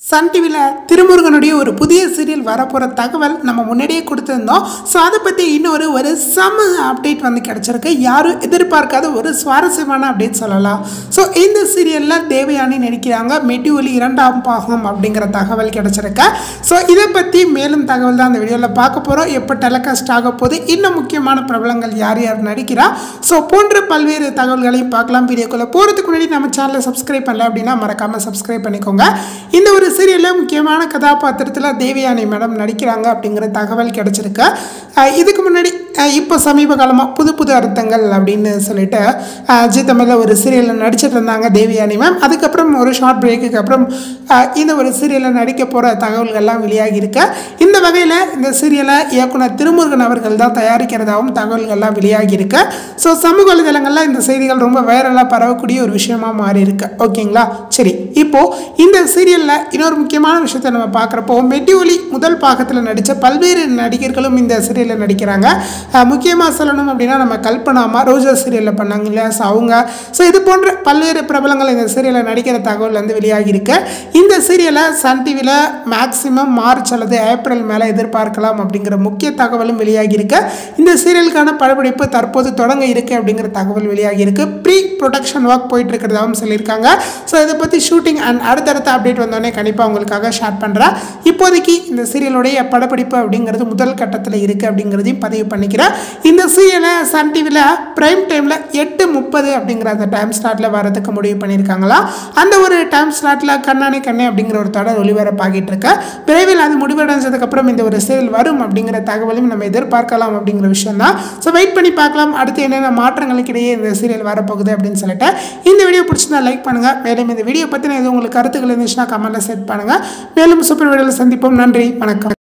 Sun டிவியில் திருமுருகனுடைய ஒரு புதிய சீரியல் வரப்போகிற தகவல் நம்ம முன்னாடியே கொடுத்துருந்தோம் ஸோ அதை பற்றி இன்னொரு ஒரு செம அப்டேட் வந்து கிடச்சிருக்கு யாரும் எதிர்பார்க்காத ஒரு சுவாரஸ்யமான அப்டேட் சொல்லலாம் ஸோ இந்த சீரியலில் தேவயானி நடிக்கிறாங்க மெட்டிஒலி இரண்டாம் பாகம் அப்படிங்கிற தகவல் கிடச்சிருக்கு ஸோ இதை பற்றி மேலும் தகவல் தான் அந்த வீடியோவில் பார்க்க போகிறோம் எப்போ டெலகாஸ்ட் ஆக போகுது இன்னும் முக்கியமான பிரபலங்கள் யார் யார் நடிக்கிறா ஸோ போன்ற பல்வேறு தகவல்களையும் பார்க்கலாம் வீடியோக்குள்ளே போகிறதுக்கு முன்னாடி நம்ம சேனலை சப்ஸ்கிரைப் பண்ணல அப்படின்னா மறக்காமல் சப்ஸ்கிரைப் பண்ணிக்கோங்க இந்த ஒரு சீரியலில் முக்கியமான கதாபாத்திரத்தில் தேவயானி மேடம் நடிக்கிறாங்க அப்படிங்கிற தகவல் கிடச்சிருக்கு அஹ் இதுக்கு முன்னாடி அஹ் இப்போ சமீப காலமாக புது புது அர்த்தங்கள் அப்படின்னு சொல்லிட்டு அஹ் ஜி தமிழில் ஒரு சீரியலில் நடிச்சிட்டு இருந்தாங்க தேவயானி மேம் அதுக்கப்புறம் ஒரு ஷார்ட் பிரேக்குக்கு அப்புறம் அஹ் இந்த ஒரு சீரியலில் நடிக்க போகிற தகவல்கள்லாம் வெளியாகி இருக்கு இந்த வகையில் இந்த சீரியலை இயக்குனர் திருமுருகன் அவர்கள் தான் தயாரிக்கிறதாகவும் தகவல்கள்லாம் வெளியாகி இருக்கு ஸோ சமூக வலைதளங்களில் இந்த செய்திகள் ரொம்ப வைரலாக பரவக்கூடிய ஒரு விஷயமா மாறி இருக்கு ஓகேங்களா சரி இப்போ இந்த சீரியலில் இன்னொரு முக்கியமான விஷயத்தை நம்ம பார்க்குறப்போ மெட்டிஒலி முதல் பாகத்தில் நடித்த பல்வேறு நடிகர்களும் இந்த சீரியலில் நடிக்கிறாங்க முக்கியமாக சொல்லணும் அப்படின்னா நம்ம கல்பனா அம்மா ரோஜா சீரியலில் பண்ணாங்க இல்லையா ஸோ அவங்க ஸோ இது போன்ற பல்வேறு பிரபலங்கள் இந்த சீரியலில் நடிக்கிற தகவல் வந்து வெளியாகி இருக்கு இந்த சீரியலை சன் டிவியில் மேக்ஸிமம் மார்ச் அல்லது ஏப்ரல் மேலே எதிர்பார்க்கலாம் அப்படிங்கிற முக்கிய தகவலும் வெளியாகி இருக்கு இந்த சீரியலுக்கான படப்பிடிப்பு தற்போது தொடங்க இருக்கு அப்படிங்கிற தகவல் வெளியாகி இருக்கு ப்ரீ ப்ரொடக்ஷன் ஒர்க் போயிட்டு இருக்கிறதாகவும் சொல்லியிருக்காங்க ஸோ இதை பற்றி ஷூட்டிங் அண்ட் அடுத்தடுத்த அப்டேட் வந்தோடனே கண்டிப்பாக உங்களுக்காக ஷேர் பண்ணுறேன் இப்போதைக்கு இந்த சீரியலுடைய படப்பிடிப்பு அப்படிங்கிறது முதல் கட்டத்தில் இருக்குது அப்படிங்கிறதையும் பதிவு பண்ணிக்கிறேன் இந்த சீரியலை சன் டிவியில் ப்ரைம் டைமில் எட்டு முப்பது அப்படிங்கிற அந்த டைம் ஸ்லாட்டில் வரதுக்கு முடிவு பண்ணியிருக்காங்களா அந்த ஒரு டைம் ஸ்லாட்டில் கண்ணானே கண்ணே அப்படிங்கிற ஒரு தொடர் ஒளிபரப்பாகிட்டு இருக்கு விரைவில் அது முடிவடைஞ்சதுக்கப்புறம் இந்த ஒரு சீரியல் வரும் அப்படிங்கிற தகவலையும் நம்ம எதிர்பார்க்கலாம் அப்படிங்கிற விஷயம் தான் ஸோ வெயிட் பண்ணி பார்க்கலாம் அடுத்து என்னென்ன மாற்றங்களுக்கு இடையே இந்த சீரியல் வரப்போகுது அப்படின்னு சொல்லிட்டு இந்த வீடியோ பிடிச்சிருந்தா லைக் பண்ணுங்கள் மேலும் இந்த வீடியோ பற்றின எதுவும் உங்களுக்கு கருத்துக்கள் இருந்துச்சுன்னா கமெண்ட்டில் செட் பண்ணுங்கள் மேலும் சூப்பர் வீடியோவில் சந்திப்போம் நன்றி வணக்கம்